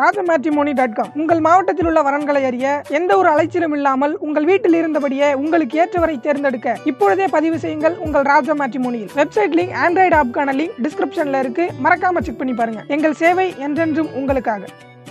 ராஜமேட்ரிமோனி dot com உங்கள் மாவட்டத்தில் உள்ள வரன்களை அறிய எந்த ஒரு அலைச்சலும் இல்லாமல் உங்கள் வீட்டில் இருந்தபடியே உங்களுக்கு ஏற்றவரை தேர்ந்தெடுக்க இப்பொழுதே பதிவு செய்யுங்கள் உங்கள் ராஜ மேட்ரிமோனியில் வெப்சைட் லிங்க் ஆண்ட்ராய்டு ஆப்கான லிங்க் டிஸ்கிரிப்ஷன்ல இருக்கு மறக்காம செக் பண்ணி பாருங்க எங்கள் சேவை என்றென்றும் உங்களுக்காக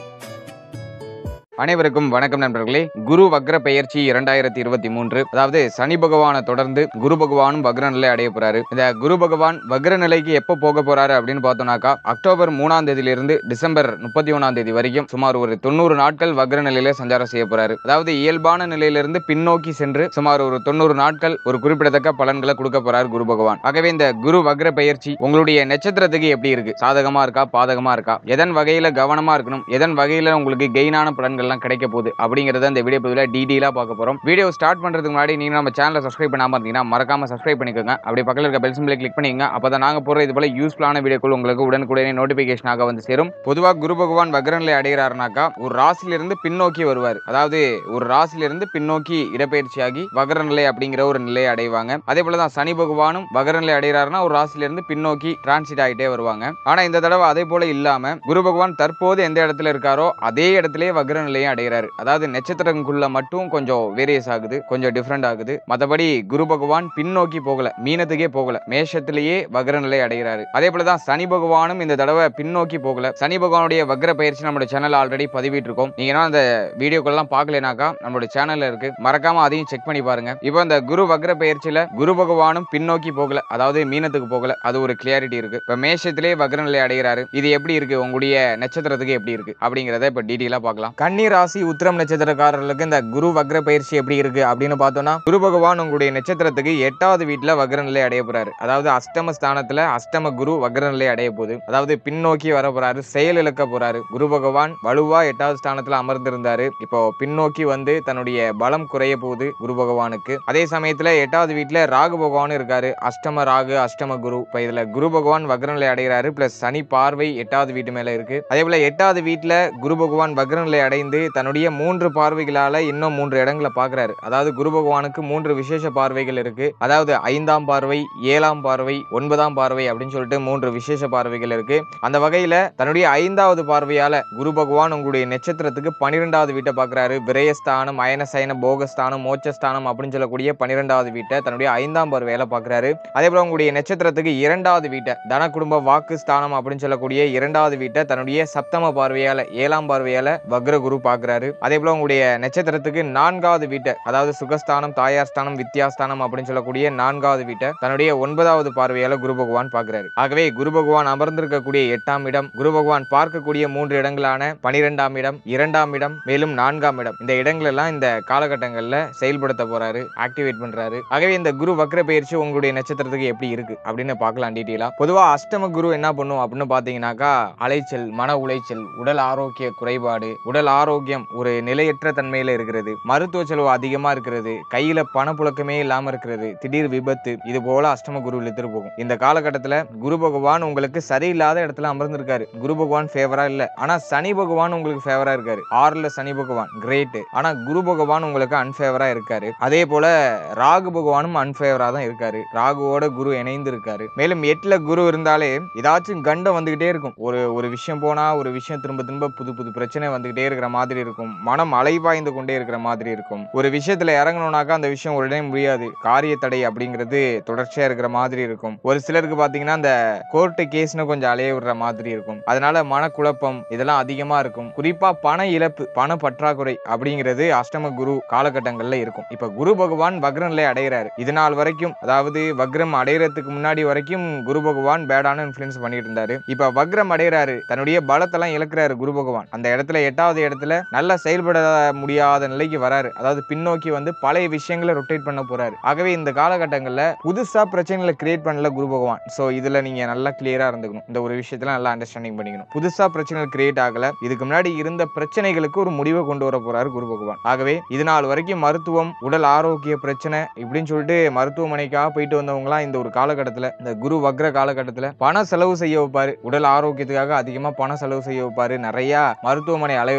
அனைவருக்கும் வணக்கம் நண்பர்களே குரு வக்ர பெயர்ச்சி இரண்டாயிரத்தி இருபத்தி மூன்று அதாவது சனி பகவானை தொடர்ந்து குரு பகவானும் வக்ர நிலை அடைய போறாரு இந்த குரு பகவான் வக்ர நிலைக்கு எப்போ போக போறாரு அப்படின்னு பார்த்தோம்னாக்கா அக்டோபர் மூணாம் தேதியிலிருந்து டிசம்பர் முப்பத்தி ஒன்னாம் தேதி வரைக்கும் சுமார் ஒரு தொண்ணூறு நாட்கள் வக்ர நிலையில சஞ்சாரம் செய்ய போறாரு அதாவது இயல்பான நிலையிலிருந்து பின்னோக்கி சென்று சுமார் ஒரு தொண்ணூறு நாட்கள் ஒரு குறிப்பிடத்தக்க பலன்களை கொடுக்க போறாரு குரு பகவான் ஆகவே இந்த குரு வக்ர பெயர்ச்சி உங்களுடைய நட்சத்திரத்துக்கு எப்படி இருக்கு சாதகமா இருக்கா பாதகமா இருக்கா எதன் வகையில கவனமா இருக்கணும் எதன் வகையில உங்களுக்கு கெயினான பலன்கள்லாம் கிடைக்க போகுது அப்படிங்கறத இந்த வீடியோ பதிவில் டீடெயிலா பார்க்க போறோம் வீடியோ ஸ்டார்ட் பண்றதுக்கு முன்னாடி நீங்க நம்ம சேனலை சப்ஸ்கிரைப் பண்ணாம இருந்தீங்கன்னா மறக்காம சப்ஸ்கிரைப் பண்ணிக்கோங்க அப்படியே பக்கத்துல இருக்க பெல் சிம்பிளை கிளிக் பண்ணிக்கங்க அப்பதான் நாங்க போற இது போல யூஸ்ஃபுல்லான வீடியோக்கள் உங்களுக்கு உடனுக்குடனே நோட்டிபிகேஷனாக வந்து சேரும் பொதுவா குரு பகவான் வக்ரநிலை அடைகிறாருனாக்கா ஒரு ராசியிலிருந்து பின்னோக்கி வருவார் அதாவது ஒரு ராசியிலிருந்து பின்னோக்கி இடப்பெயர்ச்சியாகி வக்ரநிலை அப்படிங்கிற ஒரு நிலையை அடைவாங்க அதே போல தான் சனி பகவானும் வக்ரநிலை அடைகிறாருன்னா ஒரு ராசியிலிருந்து பின்னோக்கி டிரான்சிட் ஆகிட்டே வருவாங்க ஆனா இந்த தடவை அதே போல இல்லாம குரு பகவான் தற்போது எந்த இடத்துல இருக்காரோ அதே இடத்திலேயே வக்ர நிலையை அடைகிறாரு அதாவது நட்சத்திரங்குள்ள மட்டும் கொஞ்சம் வேரியஸ் ஆகுது கொஞ்சம் டிஃப்ரெண்ட் ஆகுது மற்றபடி குரு பகவான் பின்னோக்கி போகல மீனத்துக்கே போகல மேஷத்திலேயே வக்ர நிலை அடைகிறாரு அதே போலதான் சனி பகவானும் இந்த தடவை பின்னோக்கி போகல சனி பகவானுடைய வக்ர பயிற்சி நம்மளோட சேனல் ஆல்ரெடி பதிவிட்டு இருக்கோம் நீங்க என்ன அந்த வீடியோக்கெல்லாம் பார்க்கலனாக்கா நம்மளோட சேனல்ல இருக்கு மறக்காம அதையும் செக் பண்ணி பாருங்க இப்போ இந்த குரு வக்ர பயிற்சியில குரு பகவானும் பின்னோக்கி போகல அதாவது மீனத்துக்கு போகல அது ஒரு கிளியாரிட்டி இருக்கு இப்ப மேஷத்திலே வக்ர நிலை அடைகிறாரு இது எப்படி இருக்கு உங்களுடைய நட்சத்திரத்துக்கு எப்படி இருக்கு அப்படிங்கறத இப்ப டீட்டெயிலா பார்க்கலாம் கன்னி ராசி உத்திரம் நட்சத்திரக்காரர்களுக்கு இந்த குரு வக்ர பயிற்சி எப்படி இருக்கு அப்படின்னு பார்த்தோம்னா குரு பகவான் உங்களுடைய நட்சத்திரத்துக்கு எட்டாவது வீட்டுல வக்ர நிலை அடைய போறாரு அதாவது அஷ்டம ஸ்தானத்துல அஷ்டம குரு வக்ர நிலை அடைய போகுது அதாவது பின்னோக்கி வர போறாரு செயல் இழக்க போறாரு குரு பகவான் வலுவா எட்டாவது ஸ்தானத்துல அமர்ந்திருந்தாரு இப்போ பின்னோக்கி வந்து தன்னுடைய பலம் குறைய போகுது குரு பகவானுக்கு அதே சமயத்துல எட்டாவது வீட்டுல ராகு பகவான் இருக்காரு அஷ்டம ராகு அஷ்டம குரு இப்ப இதுல குரு பகவான் வக்ரநிலை அடைகிறாரு பிளஸ் சனி பார்வை எட்டாவது வீட்டு மேல இருக்கு அதே போல எட்டாவது வீட்டுல குரு பகவான் வக்ரநிலை அடைந்து தன்னுடைய மூன்று பார்வைகளால இன்னும் மூன்று இடங்களை பாக்குறாரு அதாவது குரு பகவானுக்கு மூன்று விசேஷ பார்வைகள் இருக்கு அதாவது ஐந்தாம் பார்வை ஏழாம் பார்வை ஒன்பதாம் பார்வை அப்படின்னு சொல்லிட்டு மூன்று விசேஷ பார்வைகள் இருக்கு அந்த வகையில தன்னுடைய ஐந்தாவது பார்வையால குரு பகவான் உங்களுடைய நட்சத்திரத்துக்கு பன்னிரெண்டாவது வீட்டை பாக்குறாரு விரயஸ்தானம் அயனசயன போகஸ்தானம் மோட்சஸ்தானம் அப்படின்னு சொல்லக்கூடிய பன்னிரெண்டாவது வீட்டை தன்னுடைய ஐந்தாம் பார்வையால பாக்குறாரு அதே போல உங்களுடைய நட்சத்திரத்துக்கு இரண்டாவது வீட்டை தன குடும்ப வாக்கு ஸ்தானம் அப்படின்னு சொல்லக்கூடிய இரண்டாவது வீட்டை தன்னுடைய சப்தம பார்வையால ஏழாம் பார்வையால வக்ர குரு பாக்குறாரு அதே போல உங்களுடைய நட்சத்திரத்துக்கு நான்காவது வீட்டை அதாவது சுகஸ்தானம் தாயார் ஸ்தானம் வித்யாஸ்தானம் அப்படின்னு சொல்லக்கூடிய நான்காவது வீட்டை தன்னுடைய ஒன்பதாவது பார்வையால குரு பகவான் பாக்குறாரு ஆகவே குரு பகவான் அமர்ந்திருக்கக்கூடிய எட்டாம் இடம் குரு பகவான் பார்க்கக்கூடிய மூன்று இடங்களான பனிரெண்டாம் இடம் இரண்டாம் இடம் மேலும் நான்காம் இடம் இந்த இடங்கள் எல்லாம் இந்த காலகட்டங்கள்ல செயல்படுத்த போறாரு ஆக்டிவேட் பண்றாரு ஆகவே இந்த குரு வக்ர பயிற்சி உங்களுடைய நட்சத்திரத்துக்கு எப்படி இருக்கு அப்படின்னு பார்க்கலாம் டீட்டெயிலா பொதுவா அஷ்டம குரு என்ன பண்ணும் அப்படின்னு பாத்தீங்கன்னாக்கா அலைச்சல் மன உளைச்சல் உடல் ஆரோக்கிய குறைபாடு உடல் ஆரோக்கியம் ஒரு நிலையற்ற தன்மையில இருக்கிறது மருத்துவ செலவு அதிகமா இருக்கிறது கையில பணப்புழக்கமே இல்லாம இருக்கிறது திடீர் விபத்து இது போல அஷ்டம குரு இழுத்துட்டு போகும் இந்த காலகட்டத்துல குரு பகவான் உங்களுக்கு சரியில்லாத இடத்துல அமர்ந்திருக்காரு குரு பகவான் ஃபேவரா இல்ல ஆனா சனி பகவான் உங்களுக்கு ஃபேவரா இருக்காரு ஆறுல சனி பகவான் கிரேட் ஆனா குரு பகவான் உங்களுக்கு அன்ஃபேவரா இருக்காரு அதே போல ராகு பகவானும் அன்ஃபேவரா தான் இருக்காரு ராகுவோட குரு இணைந்து இருக்காரு மேலும் எட்டுல குரு இருந்தாலே ஏதாச்சும் கண்டம் வந்துகிட்டே இருக்கும் ஒரு ஒரு விஷயம் போனா ஒரு விஷயம் திரும்ப திரும்ப புது புது பிரச்சனை வந்துகிட்டே இருக்கிற மாதிரி இருக்கும் மனம் அலைவாய்ந்து கொண்டே இருக்கிற மாதிரி இருக்கும் ஒரு விஷயத்துல இறங்கணும்னாக்கா அந்த விஷயம் உடனே முடியாது காரிய தடை அப்படிங்கிறது தொடர்ச்சியா இருக்கிற மாதிரி இருக்கும் ஒரு சிலருக்கு பாத்தீங்கன்னா அந்த கோர்ட்டு கேஸ்னு கொஞ்சம் அலைய விடுற மாதிரி இருக்கும் அதனால மனக்குழப்பம் இதெல்லாம் அதிகமா இருக்கும் குறிப்பா பண இழப்பு பண பற்றாக்குறை அப்படிங்கிறது அஷ்டம குரு காலகட்டங்கள்ல இருக்கும் இப்ப குரு பகவான் வக்ரநிலை அடைகிறாரு இது நாள் வரைக்கும் அதாவது வக்ரம் அடையறதுக்கு முன்னாடி வரைக்கும் குரு பகவான் பேடான இன்ஃபுளுன்ஸ் பண்ணிட்டு இருந்தாரு இப்ப வக்ரம் அடைகிறாரு தன்னுடைய பலத்தெல்லாம் இழக்கிறாரு குரு பகவான் அந்த இடத்துல எட்டாவது இடத்துல நல்லா செயல்பட முடியாத நிலைக்கு வராரு அதாவது பின்னோக்கி வந்து பழைய விஷயங்களை ரொட்டேட் பண்ண போறாரு ஆகவே இந்த காலகட்டங்கள்ல புதுசா பிரச்சனைகளை கிரியேட் பண்ணல குரு பகவான் சோ இதுல நீங்க நல்லா கிளியரா இருந்துக்கணும் இந்த ஒரு விஷயத்துல நல்லா அண்டர்ஸ்டாண்டிங் பண்ணிக்கணும் புதுசா பிரச்சனைகள் கிரியேட் ஆகல இதுக்கு முன்னாடி இருந்த பிரச்சனைகளுக்கு ஒரு முடிவை கொண்டு வர போறாரு குரு பகவான் ஆகவே இது நாள் வரைக்கும் மருத்துவம் உடல் ஆரோக்கிய பிரச்சனை இப்படின்னு சொல்லிட்டு மருத்துவமனைக்காக போயிட்டு வந்தவங்களாம் இந்த ஒரு காலகட்டத்துல இந்த குரு வக்ர காலகட்டத்துல பண செலவு செய்ய வைப்பாரு உடல் ஆரோக்கியத்துக்காக அதிகமா பண செலவு செய்ய வைப்பாரு நிறைய மருத்துவமனை அலைய வைப்பாரு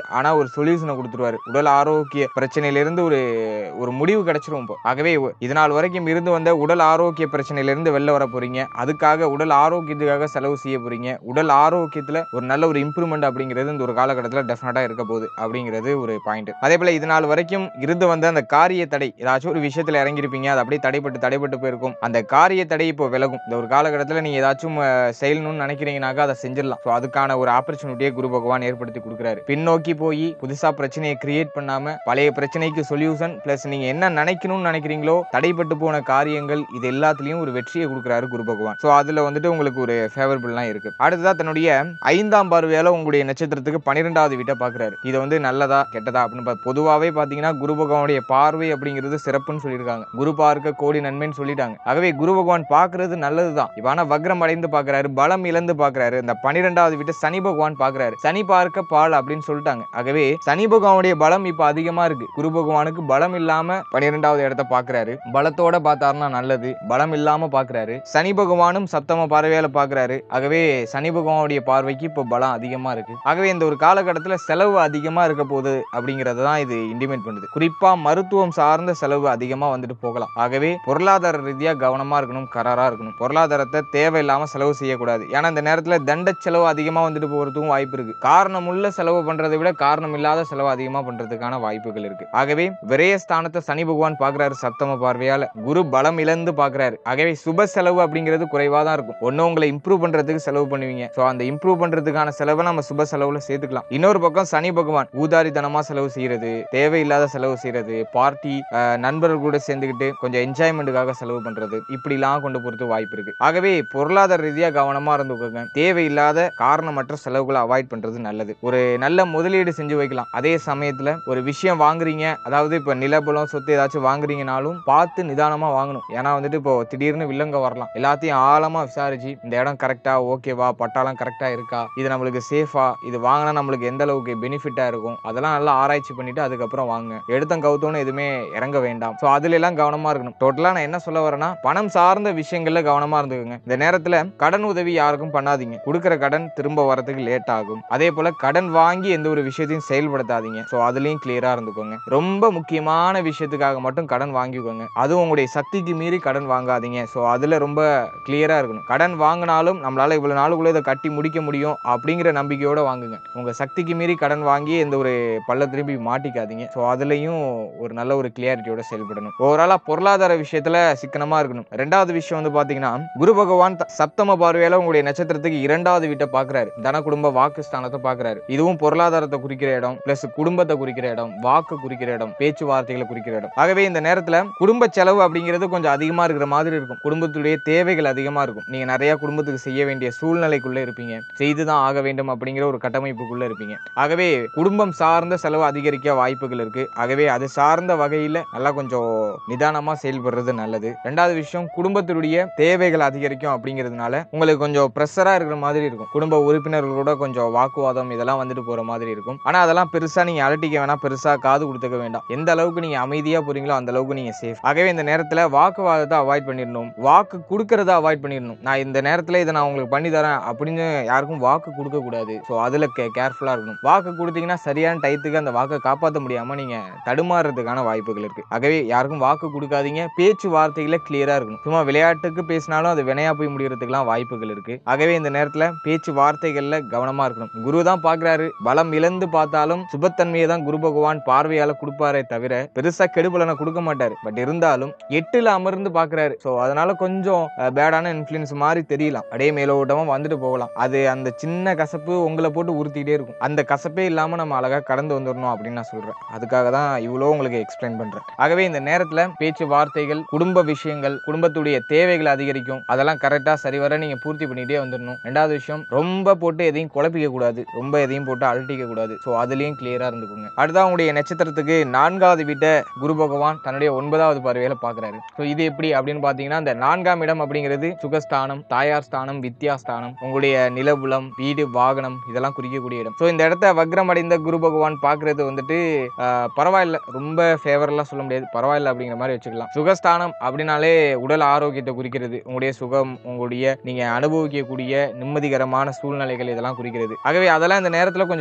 ஆனா ஒரு சொல்யூஷனை கொடுத்துருவாரு உடல் ஆரோக்கிய பிரச்சனையிலிருந்து ஒரு ஒரு முடிவு கிடைச்சிரும் இப்போ ஆகவே இது நாள் வரைக்கும் இருந்து வந்த உடல் ஆரோக்கிய பிரச்சனையிலிருந்து வெளில வர போறீங்க அதுக்காக உடல் ஆரோக்கியத்துக்காக செலவு செய்ய போறீங்க உடல் ஆரோக்கியத்துல ஒரு நல்ல ஒரு இம்ப்ரூவ்மெண்ட் அப்படிங்கிறது இந்த ஒரு காலகட்டத்தில் டெஃபினட்டா இருக்க போகுது அப்படிங்கிறது ஒரு பாயிண்ட் அதே போல இது நாள் வரைக்கும் இருந்து வந்த அந்த காரிய தடை ஏதாச்சும் ஒரு விஷயத்துல இறங்கியிருப்பீங்க அது அப்படியே தடைப்பட்டு தடைப்பட்டு போயிருக்கும் அந்த காரிய தடை இப்போ விலகும் இந்த ஒரு காலகட்டத்தில் நீங்க ஏதாச்சும் அஹ், செய்யணும்னு நினைக்கிறீங்கனாக்கா அதை செஞ்சிடலாம் ஸோ அதுக்கான ஒரு ஆப்பர்ச்சுனிட்டியை குரு பகவான் ஏற்படுத்தி கொடுக்குறாரு பின்னோக்கி போய் புதுசா பிரச்சனையை கிரியேட் பண்ணாம பழைய பிரச்சனைக்கு சொல்யூஷன் பிளஸ் நீங்க என்ன நினைக்கணும்னு நினைக்கிறீங்களோ தடைப்பட்டு போன காரியங்கள் இது எல்லாத்துலயும் ஒரு வெற்றியை கொடுக்குறாரு குரு பகவான் ஸோ அதுல வந்துட்டு உங்களுக்கு ஒரு ஃபேவரபிள்லாம் இருக்கு அடுத்ததா தன்னுடைய ஐந்தாம் பார்வையால உங்களுடைய நட்சத்திரத்துக்கு பன்னிரெண்டாவது வீட்டை பாக்குறாரு இது வந்து நல்லதா கெட்டதா அப்படின்னு பா- பொதுவாவே பாத்தீங்கன்னா குரு பகவானுடைய பார்வை அப்படிங்கிறது சிறப்புன்னு சொல்லியிருக்காங்க குரு பார்க்க கோடி நன்மைன்னு சொல்லிட்டாங்க ஆகவே குரு பகவான் பாக்குறது நல்லதுதான் இப்ப ஆனா வக்ரம் அடைந்து பாக்குறாரு பலம் இழந்து பாக்குறாரு இந்த பன்னிரெண்டாவது வீட்டை சனி பகவான் பாக்குறாரு சனி பார்க்க பால் அப்படின்னு சொல்லிட்டாங்க ஆகவே சனி பகவானுடைய பலம் இப்ப அதிகமா இருக்கு குரு பகவானுக்கு பலம் இல்லாம பன்னிரெண்டாவது இடத்த பாக்குறாரு பலத்தோட பார்த்தாருன்னா நல்லது பலம் இல்லாம பாக்குறாரு சனி பகவானும் சப்தம பார்வையால பாக்குறாரு ஆகவே சனி பகவானுடைய பார்வைக்கு இப்போ பலம் அதிகமா இருக்கு ஆகவே இந்த ஒரு காலகட்டத்தில் செலவு அதிகமா இருக்க போகுது அப்படிங்கறத தான் இது இன்டிமேட் பண்ணுது குறிப்பா மருத்துவம் சார்ந்த செலவு அதிகமா வந்துட்டு போகலாம் ஆகவே பொருளாதார ரீதியா கவனமா இருக்கணும் கராரா இருக்கணும் பொருளாதாரத்தை தேவையில்லாம செலவு செய்யக்கூடாது ஏன்னா இந்த நேரத்துல தண்ட செலவு அதிகமா வந்துட்டு போறதுக்கும் வாய்ப்பு இருக்கு காரணமுள்ள செலவு பண்றதை விட காரணம் இல்லாத செலவு அதிகமா பண்றதுக்கான வாய்ப்புகள் இருக்கு ஆகவே விரயஸ்தானத்தை சனி பகவான் பாக்குறாரு சப்தம பார்வையால குரு பலம் இழந்து பாக்குறாரு ஆகவே சுப செலவு அப்படிங்கிறது குறைவா தான் இருக்கும் ஒண்ணு உங்களை இம்ப்ரூவ் பண்றதுக்கு செலவு பண்ணுவீங்க சோ அந்த இம்ப்ரூவ் பண்றதுக்கான செலவை நம்ம சுப செலவுல சேர்த்துக்கலாம் இன்னொரு பக்கம் சனி பகவான் ஊதாரித்தனமா செலவு செய்யறது தேவையில்லாத செலவு செய்யறது பார்ட்டி நண்பர்கள் கூட சேர்ந்துக்கிட்டு கொஞ்சம் என்ஜாய்மெண்ட்டுக்காக செலவு பண்றது இப்படிலாம் கொண்டு போறது வாய்ப்பு இருக்கு ஆகவே பொருளாதார ரீதியா கவனமா இருந்துக்கோங்க தேவையில்லாத காரணமற்ற செலவுகளை அவாய்ட் பண்றது நல்லது ஒரு நல்ல முதலீடு செஞ்சு வைக்கலாம் அதே சமயத்துல ஒரு விஷயம் வாங்குறீங்க அதாவது இப்ப நிலபலம் சொத்து ஏதாச்சும் வாங்குறீங்கனாலும் பார்த்து நிதானமா வாங்கணும் ஏன்னா வந்துட்டு இப்போ திடீர்னு வில்லங்க வரலாம் எல்லாத்தையும் ஆழமா விசாரிச்சு இந்த இடம் கரெக்டா ஓகேவா பட்டாலாம் கரெக்டா இருக்கா இது நம்மளுக்கு சேஃபா இது வாங்கினா நம்மளுக்கு எந்த அளவுக்கு பெனிஃபிட்டா இருக்கும் அதெல்லாம் நல்லா ஆராய்ச்சி பண்ணிட்டு அதுக்கப்புறம் வாங்க எடுத்தம் கவுத்தோன்னு எதுவுமே இறங்க வேண்டாம் ஸோ அதுல எல்லாம் கவனமா இருக்கணும் டோட்டலா நான் என்ன சொல்ல வரேன்னா பணம் சார்ந்த விஷயங்கள்ல கவனமா இருந்துக்கோங்க இந்த நேரத்துல கடன் உதவி யாருக்கும் பண்ணாதீங்க கொடுக்குற கடன் திரும்ப வரதுக்கு லேட் ஆகும் அதே போல கடன் வாங்கி எந்த ஒரு விஷயத்தையும் செயல்படுத்தாதீங்க ஸோ அதுலயும் கிளியரா இருந்துக்கோங்க ரொம்ப முக்கியமான விஷயத்துக்காக மட்டும் கடன் வாங்கிக்கோங்க அதுவும் உங்களுடைய சக்திக்கு மீறி கடன் வாங்காதீங்க ஸோ அதுல ரொம்ப கிளியரா இருக்கணும் கடன் வாங்கினாலும் நம்மளால இவ்வளவு நாளுக்குள்ள இதை கட்டி முடிக்க முடியும் அப்படிங்கிற நம்பிக்கையோட வாங்குங்க உங்க சக்திக்கு மீறி கடன் வாங்கி எந்த ஒரு பள்ள திரும்பி மாட்டிக்காதீங்க ஸோ அதுலயும் ஒரு நல்ல ஒரு கிளியாரிட்டியோட செயல்படணும் ஓவராலா பொருளாதார விஷயத்துல சிக்கனமா இருக்கணும் ரெண்டாவது விஷயம் வந்து பாத்தீங்கன்னா குரு பகவான் த- சப்தம பார்வையால உங்களுடைய நட்சத்திரத்துக்கு இரண்டாவது வீட்டை பாக்குறாரு தன குடும்ப வாக்கு ஸ்தானத்தை பாக்குறாரு இதுவும் பொருளாதாரத்தை குறிக்கிற இடம் பிளஸ் குடும்பத்தை குறிக்கிற இடம் வாக்கு குறிக்கிற இடம் பேச்சுவார்த்தைகளை குறிக்கிற இடம் ஆகவே இந்த நேரத்துல குடும்ப செலவு அப்படிங்கிறது கொஞ்சம் அதிகமா இருக்கிற மாதிரி இருக்கும் குடும்பத்துடைய தேவைகள் அதிகமா இருக்கும் நீங்க நிறைய குடும்பத்துக்கு செய்ய வேண்டிய சூழ்நிலைக்குள்ள இருப்பீங்க செய்துதான் ஆக வேண்டும் அப்படிங்கிற ஒரு கட்டமைப்புக்குள்ள இருப்பீங்க ஆகவே குடும்பம் சார்ந்த செலவு அதிகரிக்க வாய்ப்புகள் இருக்கு ஆகவே அது சார்ந்த வகையில நல்லா கொஞ்சம் நிதானமா செயல்படுறது நல்லது ரெண்டாவது விஷயம் குடும்பத்தினுடைய தேவைகள் அதிகரிக்கும் அப்படிங்கிறதுனால உங்களுக்கு கொஞ்சம் ப்ரெஷரா இருக்கிற மாதிரி இருக்கும் குடும்ப உறுப்பினர்களோட கொஞ்சம் வாக்குவாதம் இதெல்லாம் வந்துட்டு போற மாதிரி இருக்கும் ஆனா அதெல்லாம் பெருசா நீங்க அலட்டிக்க வேணாம் பெருசா காது கொடுத்துக்க வேண்டாம் எந்த அளவுக்கு நீங்க அமைதியா போறீங்களோ அந்த அளவுக்கு நீங்க சேஃப் ஆகவே இந்த நேரத்துல வாக்குவாதத்தை அவாய்ட் பண்ணிடணும் வாக்கு கொடுக்கறத அவாய்ட் பண்ணிடணும் நான் இந்த நேரத்துல இதை நான் உங்களுக்கு பண்ணி தரேன் அப்படின்னு யாருக்கும் வாக்கு கொடுக்க கூடாது ஸோ அதுல கேர்ஃபுல்லா இருக்கணும் வாக்கு கொடுத்தீங்கன்னா சரியான டயத்துக்கு அந்த வாக்கை காப்பாற்ற முடியாம நீங்க தடுமாறுறதுக்கான வாய்ப்புகள் இருக்கு ஆகவே யாருக்கும் வாக்கு கொடுக்காதீங்க பேச்சு வார்த்தைகளை கிளியரா இருக்கணும் சும்மா விளையாட்டுக்கு பேசினாலும் அது வினையா போய் முடியறதுக்குலாம் வாய்ப்புகள் இருக்கு ஆகவே இந்த நேரத்துல பேச்சு வார்த்தைகள்ல கவனமா இருக்கணும் குரு தான் பாக்குறாரு பலம் இழந்து பார்த்தாலும் சுபத்தன்மையை தான் குரு பகவான் பார்வையால கொடுப்பாரே தவிர பெருசா கெடுபலனை கொடுக்க மாட்டாரு பட் இருந்தாலும் எட்டுல அமர்ந்து பாக்குறாரு சோ அதனால கொஞ்சம் பேடான இன்ஃபுளுன்ஸ் மாதிரி தெரியலாம் அப்படியே மேலோட்டமா வந்துட்டு போகலாம் அது அந்த சின்ன கசப்பு உங்களை போட்டு உறுத்திட்டே இருக்கும் அந்த கசப்பே இல்லாம நம்ம அழகா கடந்து வந்துடணும் அப்படின்னு நான் சொல்றேன் அதுக்காக தான் இவ்வளோ உங்களுக்கு எக்ஸ்பிளைன் பண்றேன் ஆகவே இந்த நேரத்துல பேச்சு வார்த்தைகள் குடும்ப விஷயங்கள் குடும்பத்துடைய தேவைகள் அதிகரிக்கும் அதெல்லாம் கரெக்டா சரிவர நீங்க பூர்த்தி பண்ணிட்டே வந்துடணும் ரெண்டாவது விஷயம் ரொம்ப போட்டு எதையும் குழப்பிக்க கூடாது ரொம்ப எதையும் போட்டு அழட்டிக்க கூடாது ஸோ அதுலயும் கிளியரா இருந்துக்குங்க அடுத்தா உங்களுடைய நட்சத்திரத்துக்கு நான்காவது வீட்டை குரு பகவான் தன்னுடைய ஒன்பதாவது பார்வையில பாக்குறாரு ஸோ இது எப்படி அப்படின்னு பாத்தீங்கன்னா இந்த நான்காம் இடம் அப்படிங்கிறது சுகஸ்தானம் தாயார் ஸ்தானம் வித்யாஸ்தானம் உங்களுடைய நிலபுலம் வீடு வாகனம் இதெல்லாம் குறிக்கக்கூடிய இடம் ஸோ இந்த இடத்த வக்ரம் அடைந்த குரு பகவான் பாக்குறது வந்துட்டு ஆஹ், பரவாயில்ல ரொம்ப ஃபேவரெல்லாம் சொல்ல முடியாது பரவாயில்ல அப்படிங்கிற மாதிரி வச்சுக்கலாம் சுகஸ்தானம் அப்படின்னாலே உடல் ஆரோக்கியத்தை குறிக்கிறது உங்களுடைய சுகம் உங்களுடைய நீங்க அனுபவிக்கக்கூடிய நிம்மதிகரமான சூழ்நிலைகள் இதெல்லாம் குறிக்கிறது ஆகவே அதெல்லாம் இந்த நேரத்துல கொஞ்சம் குறைவா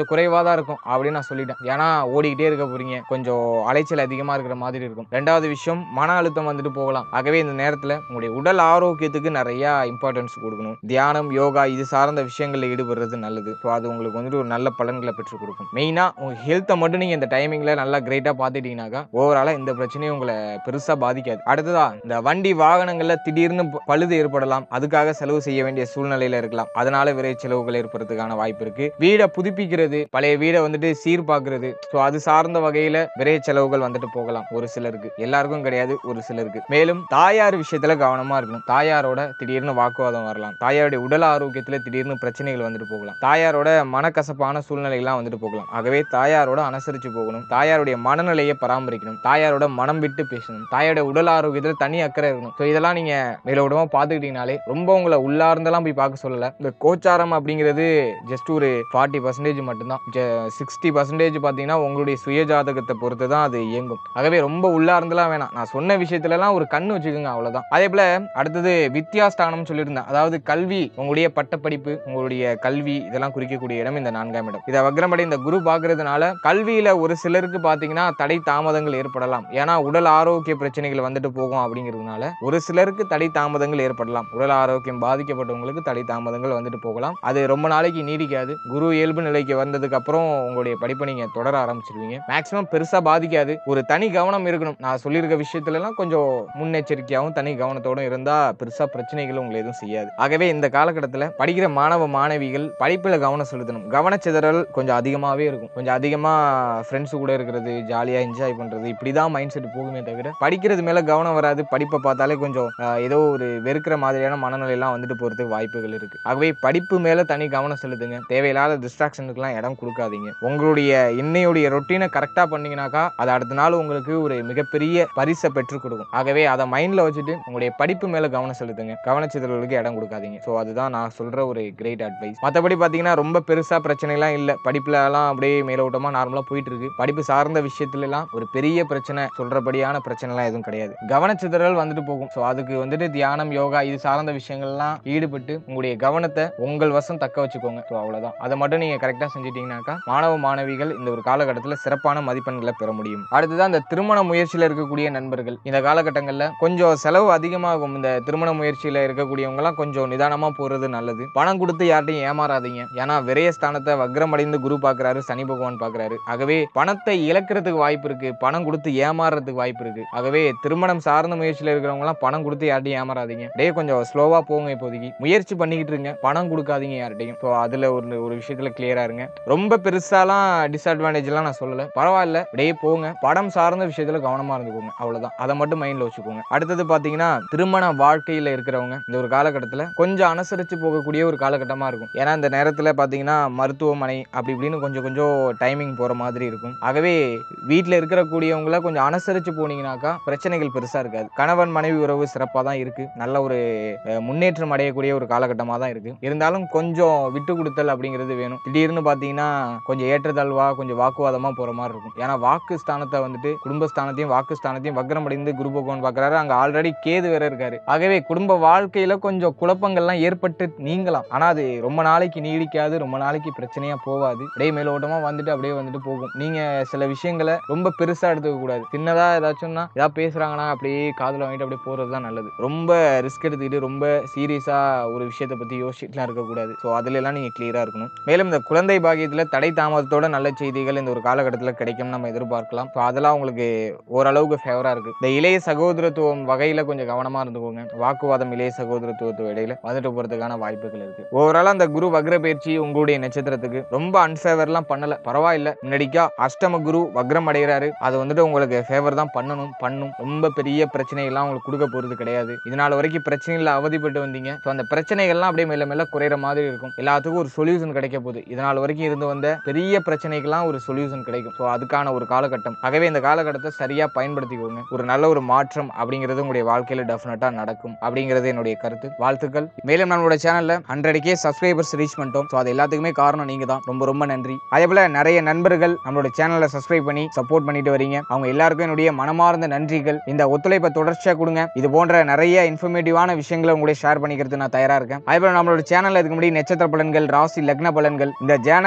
தான் இருக்கும் அப்படின்னு நான் சொல்லிட்டேன் ஏன்னா ஓடிக்கிட்டே இருக்க போறீங்க கொஞ்சம் அலைச்சல் அதிகமா இருக்கிற மாதிரி இருக்கும் ரெண்டாவது விஷயம் மன அழுத்தம் வந்துட்டு போகலாம் ஆகவே இந்த நேரத்துல உங்களுடைய உடல் ஆரோக்கியத்துக்கு நிறைய இம்பார்ட்டன்ஸ் கொடுக்கணும் தியானம் யோகா இது சார்ந்த விஷயங்களில் ஈடுபடுறது நல்லது ஸோ அது உங்களுக்கு வந்துட்டு ஒரு நல்ல பலன்களை பெற்றுக் கொடுக்கும் மெயினா உங்க ஹெல்த்தை மட்டும் நீங்க இந்த டைமிங்ல நல்லா கிரேட்டா பார்த்துட்டீங்கன்னாக்கா ஓவராலா இந்த பிரச்சனையும் உங்களை பெருசா பாதிக்காது அடுத்ததா இந்த வண்டி வாகனங்கள்ல திடீர்னு ப- பழுது ஏற்படலாம் அதுக்காக செலவு செய்ய வேண்டிய சூழ்நிலையில இருக்கலாம் அதனால விரை செலவுகள் ஏற்படுறதுக்கான வாய்ப்பு இருக்கு வீடை புதுப்பிக்கிறது பழைய வீடை வந்துட்டு சீர் பார்க்கிறது ஸோ அது சார்ந்த வகையில விரை செலவுகள் வந்துட்டு போகலாம் ஒரு சிலருக்கு எல்லாருக்கும் கிடையாது ஒரு சிலருக்கு மேலும் தாயார் விஷயத்துல கவனமா இருக்கணும் தாயாரோட திடீர்னு வாக்குவாதம் வரலாம் தாயாருடைய உடல் ஆரோக்கியத்துல திடீர்னு பிரச்சனைகள் வந்துட்டு போகலாம் தாயாரோட மனக்கசப்பான சூழ்நிலைகள்லாம் வந்துட்டு போகலாம் ஆகவே தாயாரோட அனுசரிச்சு போகணும் தாயாருடைய மனநிலையை பராமரிக்கணும் தாயாரோட மனம் விட்டு பேசணும் தாயாருடைய உடல் ஆரோக்கியத்துல தனி அக்கறை இருக்கணும் ஸோ இதெல்லாம் நீங்க மேலோட்டமா பார்த்துக்கிட்டீங்கனாலே ரொம்ப உங்களை உள்ளார்ந்தெல்லாம் போய் பார்க்க சொல்லல இந்த கோச்சாரம் அப்படிங்கிறது ஜஸ்ட் ஒரு ஃபார்ட்டி பர்சன்டேஜ் மட்டும்தான் சிக்ஸ்டி பர்சன்டேஜ் பார்த்தீங்கன்னா உங்களுடைய சுய ஜாதகத்தை பொறுத்து தான் அது இயங்கும் ஆகவே ரொம்ப உள்ளார்ந்தெல்லாம் வேணாம் நான் சொன்ன விஷயத்துலலாம் ஒரு கண்ணு வச்சுக்கோங்க அவ்வளவுதான் அதே போல அடுத்தது வித்யாஸ்தானம் சொல்லியிருந்தேன் அதாவது கல்வி உங்களுடைய பட்டப்படிப்பு உங்களுடைய கல்வி இதெல்லாம் குறிக்கக்கூடிய இடம் இந்த நான்காம் இடம் இதை வக்ரமடை இந்த குரு பார்க்கறதுனால கல்வியில ஒரு சிலருக்கு பார்த்தீங்கன்னா தடை தாமதங்கள் ஏற்படலாம் ஏன்னா உடல் ஆரோக்கிய பிரச்சனைகள் வந்துட்டு போகும் அப்படிங்கிறதுனால ஒரு சிலருக்கு தடை தாமதங்கள் ஏற்படலாம் உடல் ஆரோக்கியம் பாதிக்கப்பட்டவங்களுக்கு தடை தாமதங்கள் வந்துட்டு போகலாம் அது ரொம்ப நாளைக்கு நீடிக்காது குரு இயல்பு நிலைக்கு வந்ததுக்கு அப்புறம் உங்களுடைய படிப்பை நீங்க தொடர ஆரம்பிச்சிருவீங்க மேக்ஸிமம் பெருசா பாதிக்காது ஒரு தனி கவனம் இருக்கணும் நான் சொல்லியிருக்க விஷயத்துல எல்லாம் கொஞ்சம் முன்னெச்சரிக்கையாகவும் தனி கவனத்தோடும் இருந்தா பெருசா பிரச்சனைகள் உங்களை எதுவும் செய்யாது ஆகவே இந்த காலகட்டத்தில் படிக்கிற மாணவ மாணவிகள் படிப்புல கவனம் செலுத்தணும் கவனச்சிதறல் கொஞ்சம் அதிகமாகவே இருக்கும் கொஞ்சம் அதிகமாக ஃப்ரெண்ட்ஸ் கூட இருக்கிறது ஜாலியாக என்ஜாய் பண்ணுறது இப்படி தான் மைண்ட் செட் போகுமே தவிர படிக்கிறது மேலே கவனம் வராது படிப்பை பார்த்தாலே கொஞ்சம் ஆஹ், ஏதோ ஒரு வெறுக்கிற மாதிரியான மனநிலையெல்லாம் வந்துட்டு போகிறதுக்கு வாய்ப்புகள் இருக்குது ஆகவே படிப்பு மேலே தனி கவனம் செலுத்துங்க தேவையில்லாத டிஸ்ட்ராக்ஷனுக்குலாம் இடம் கொடுக்காதீங்க உங்களுடைய இன்னையுடைய ரொட்டீனை கரெக்டாக பண்ணீங்கன்னாக்கா அது அடுத்த நாள் உங்களுக்கு ஒரு மிகப்பெரிய பரிசை பெற்றுக் கொடுக்கும் ஆகவே அதை மைண்டில் வச்சுட்டு உங்களுடைய படிப்பு மேலே கவனம் செலுத்துங்க கவனச்சிதறலுக்கு இடம் கொடுக்காதீங்க ஸோ அதுதான் நான் சொல்கிற ஒரு கிரேட் அட்வைஸ் மற்றபடி பார்த்தீங்கன்னா ரொம்ப பெருசாக பிரச்சனைலாம் இல்லை படிப்புலலாம் அப்படியே மேலோட்டமாக நார்மலாக போயிட்டு இருக்கு படிப்பு சார்ந்த விஷயத்துலலாம் ஒரு பெரிய பிரச்சனை சொல்கிறபடியான பிரச்சனைலாம் எதுவும் கிடையாது கவனச்சிதறல் வந்துட்டு போகும் ஸோ அதுக்கு வந்துட்டு தியானம் யோகா இது சார்ந்த விஷயங்கள்லாம் ஈடுபட்டு உங்களுடைய கவனத்தை உங்கள் வசம் தக்க வச்சுக்கோங்க ஸோ அவ்வளோதான் அதை மட்டும் நீங்கள் கரெக்டாக செஞ்சிட்டீங்கன்னாக்கா மாணவ மாணவிகள் இந்த ஒரு காலகட்டத்தில் சிறப்பான மதிப்பெண்களை பெற முடியும் அடுத்ததான் இந்த திருமண முயற்சியில் இருக்கக்கூடிய நண்பர்கள் இந்த காலகட்டங்களில் கொஞ்சம் செலவு அதிகமாகும் இந்த திருமண முயற்சியில் இருக்கக்கூடியவங்கலாம் கொஞ்சம் நிதானமாக போகிறது நல்லது பணம் கொடுத்து யார்ட்டையும் ஏமாறாதீங்க ஏன்னா விரயஸ்தானத்தை வக்ரமடைந்து குரு பார்க்குறாரு சனி பகவான் பார்க்குறாரு ஆகவே பணத்தை இழக்கிறதுக்கு வாய்ப்பு இருக்கு பணம் கொடுத்து ஏமாறுறதுக்கு வாய்ப்பு இருக்கு ஆகவே திருமணம் சார்ந்த முயற்சியில் இருக்கிறவங்கலாம் பணம் கொடுத்து யார்ட்டையும் ஏமாறாதீங்க டே கொஞ்சம் ஸ்லோவாக போங்க இப்போதைக்கு முயற்சி பண்ணிக்கிட்டு இருங்க பணம் கொடுக்காதீங்க யார்ட்டையும் ஸோ அதில் ஒரு ஒரு விஷயத்தில் கிளியராக இருங்க ரொம்ப பெருசாலாம் டிஸ்அட்வான்டேஜ்லாம் நான் சொல்லலை பரவாயில்ல டே போங்க படம் சார்ந்த விஷயத்தில் கவனமாக இருந்துக்கோங்க அவ்வளோதான் அதை மட்டும் மைண்டில் வச்சுக்கோங்க அடுத்தது பார்த்தீங்கன்னா திருமண வாழ்க்கையில் இருக்கிறவங்க இந்த ஒரு காலகட்டத்தில் கொஞ்சம் அனுசரித்து போகக்கூடிய ஒரு காலகட்டமாக இருக்கும் ஏன்னா இந்த நேரத்தில் பார்த்தீங்கன்னா மருத்துவமனை அப்படி இப்படின்னு கொஞ்சம் கொஞ்சம் டைமிங் போகிற மாதிரி இருக்கும் ஆகவே வீட்டில் இருக்கிற கூடியவங்கள கொஞ்சம் அனுசரித்து போனீங்கன்னாக்கா பிரச்சனைகள் பெருசாக இருக்காது கணவன் மனைவி உறவு சிறப்பாக தான் இருக்குது நல்ல ஒரு அஹ், முன்னேற்றம் அடையக்கூடிய ஒரு காலகட்டமாக தான் இருக்குது இருந்தாலும் கொஞ்சம் விட்டு கொடுத்தல் அப்படிங்கிறது வேணும் திடீர்னு பார்த்தீங்கன்னா கொஞ்சம் ஏற்றத்தாழ்வா கொஞ்சம் வாக்குவாதமாக போகிற மாதிரி இருக்கும் ஏன்னா வாக்கு ஸ்தானத்தை வந்துட்டு குடும்பஸ்தானத்தையும் வாக்கு ஸ்தானத்தையும் வக்ரம் அடைந்து குரு பகவான் பார்க்குறாரு அங்கே ஆல்ரெடி கேது வேற இருக்காரு ஆகவே குடும்ப வாழ்க்கையில் கொஞ்சம் குழப்பங்கள்லாம் ஏற்பட்டு நீங்கலாம் ஆனால் அது ரொம்ப நாளைக்கு நீடிக்காது ரொம்ப நாளைக்கு பிரச்சனையாக போகாது அப்படியே மேலோட்டமாக வந்துட்டு அப்படியே வந்துட்டு போகும் நீங்கள் சில விஷயங்களை ரொம்ப பெருசாக எடுத்துக்க கூடாது சின்னதாக ஏதாச்சும்னா ஏதாவது பேசுகிறாங்கன்னா அப்படியே காதில் வாங்கிட்டு அப்படியே போகிறது தான் நல்லது ரொம்ப ரிஸ்க் எடுத்துக்கிட்டு ரொம்ப சீரியஸாக ஒரு விஷயத்தை பற்றி யோசிச்சுட்டுலாம் இருக்கக்கூடாது ஸோ அதுல எல்லாம் நீங்கள் கிளியராக இருக்கணும் மேலும் இந்த குழந்தை பாக்கியத்தில் தடை தாமதத்தோட நல்ல செய்திகள் இந்த ஒரு காலகட்டத்தில் கிடைக்கும்னு நம்ம எதிர்பார்க்கலாம் ஸோ அதெல்லாம் உங்களுக்கு ஓரளவுக்கு ஃபேவராக இருக்குது இந்த இளைய சகோதரத்துவம் வகையில் கொஞ்சம் கவனமாக இருந்துக்கோங்க வாக்குவாதம் இளைய சகோதரத்துவத்து இடையில வந்துட்டு போகிறதுக்கான வாய்ப்புகள் இருக்குது ஓவராலாக அந்த குரு வக்ர பயிற்சி உங்களுடைய நட்சத்திரத்துக்கு ரொம்ப அன்ஃபேவர்லாம் பண்ணல பரவாயில்ல முன்னாடிக்கா அஷ்டம குரு வக்ரம் அடைகிறாரு அது வந்துட்டு உங்களுக்கு ஃபேவர் தான் பண்ணணும் பண்ணும் ரொம்ப பெரிய பிரச்சனைகள்லாம் உங்களுக்கு கொடுக்க போகிறது கிடையாது இதனால வரைக்கும் பிரச்சனைகள் அவதிப்பட்டு வந்தீங்க ஸோ அந்த பிரச்சனைகள்லாம் அப்படியே மெல்ல மெல்ல குறையிற மாதிரி இருக்கும் எல்லாத்துக்கும் ஒரு சொல்யூஷன் கிடைக்க போகுது இதனால் வரைக்கும் இருந்து வந்த பெரிய பிரச்சனைக்கெல்லாம் ஒரு சொல்யூஷன் கிடைக்கும் ஸோ அதுக்கான ஒரு காலகட்டம் ஆகவே இந்த காலகட்டத்தை சரியாக பயன்படுத்திக்கோங்க ஒரு நல்ல ஒரு மாற்றம் அப்படிங்கிறது உங்களுடைய வாழ்க்கையில் டெஃபினட்டாக நடக்கும் அப்படிங்கிறது என்னுடைய கருத்து வாழ்த்துக்கள் மேலும் நம்மளோட சேனலில் ஹண்ட்ரடுக்கே சப்ஸ்கிரைபர்ஸ் ரீச் பண்ணிட்டோம் ஸோ அது எல்லாத்துக்குமே காரணம் நீங்கள் தான் ரொம்ப ரொம்ப நன்றி அதே போல் நிறைய நண்பர்கள் நம்மளோட சேனலை சப்ஸ்கிரைப் பண்ணி சப்போர்ட் பண்ணிட்டு வரீங்க அவங்க எல்லாருக்கும் என்னுடைய மனமார்ந்த நன்றிகள் இந்த ஒத்துழைப்பை தொடர்ச்சியாக கொடுங்க இது போன்ற நிறைய இன்ஃபர்மேட்டிவான விஷயங்களை உங்களுடைய ஷேர் பண்ணிக்கிறது நான் தயாராக இருக்கேன் அதே போல் நம்மளோட சேனலில் இதுக்கு முன்னாடி நட்சத்திர பலன்கள் ராசி லக்ன பலன்கள் இந்த சேனலில்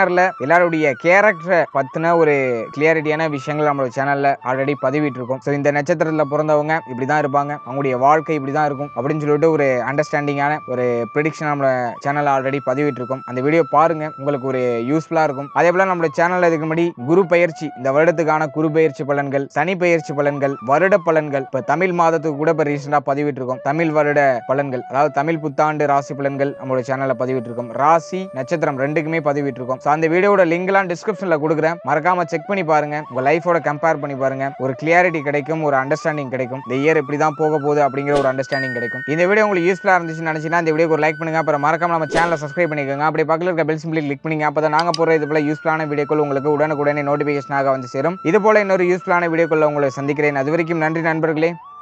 எல்லாருடைய கேரக்டரை பத்தின ஒரு கிளியாரிட்டியான விஷயங்கள் நம்மளோட சேனல்ல ஆல்ரெடி பதிவிட்டு இருக்கோம் ஸோ இந்த நட்சத்திரத்துல பிறந்தவங்க இப்படிதான் இருப்பாங்க அவங்களுடைய வாழ்க்கை இப்படிதான் இருக்கும் அப்படின்னு சொல்லிட்டு ஒரு அண்டர்ஸ்டாண்டிங்கான ஒரு ப்ரிடிக்ஷன் நம்மளோட சேனல்ல ஆல்ரெடி பதிவிட்டு இருக்கோம் அந்த வீடியோ பாருங்க உங்களுக்கு ஒரு யூஸ்ஃபுல்லா இருக்கும் அதே போல நம்மளோட சேனல்ல இதுக்கு முன்னாடி குரு பயிற்சி இந்த வருடத்துக்கான குரு பயிற்சி பலன்கள் சனி பயிற்சி பலன்கள் வருட பலன்கள் இப்ப தமிழ் மாதத்துக்கு கூட இப்ப ரீசெண்டா பதிவிட்டு இருக்கோம் தமிழ் வருட பலன்கள் அதாவது தமிழ் புத்தாண்டு ராசி பலன்கள் நம்மளோட சேனல்ல பதிவிட்டு இருக்கோம் ராசி நட்சத்திரம் ரெண்டுக்குமே பதிவிட்டு இருக்கோம் ஸோ அந்த வீடியோட லிங்க் எல்லாம் டிஸ்கிரிப்ஷன்ல கொடுக்குறேன் மறக்காம செக் பண்ணி பாருங்க உங்க லைஃபோட கம்பேர் பண்ணி பாருங்க ஒரு கிளியாரிட்டி கிடைக்கும் ஒரு அண்டர்ஸ்டாண்டிங் கிடைக்கும் இந்த இயர் இப்படி தான் போக போகுது அப்படிங்கிற ஒரு அண்டர்ஸ்டாண்டிங் கிடைக்கும் இந்த வீடியோ உங்களுக்கு யூஸ்ஃபுல்லா இருந்துச்சுன்னு நினைச்சீங்கன்னா இந்த வீடியோக்கு ஒரு லைக் பண்ணுங்க அப்புறம் மறக்காம நம்ம சேனலை சப்ஸ்கிரைப் பண்ணிக்கோங்க அப்படி பக்கத்தில் இருக்க பெல் சிம்பிளி கிளிக் பண்ணிங்க அப்போ நாங்க போற இது போல யூஸ்ஃபுல்லான வீடியோக்கள் உங்களுக்கு உடனுக்குடனே நோட்டிபிகேஷனாக வந்து சேரும் இது போல இன்னொரு யூஸ்ஃபுல்லான வீடியோக்குள்ள உங்களை சந்திக்கிறேன் அது வரைக்கும் நன்றி நண்பர்களே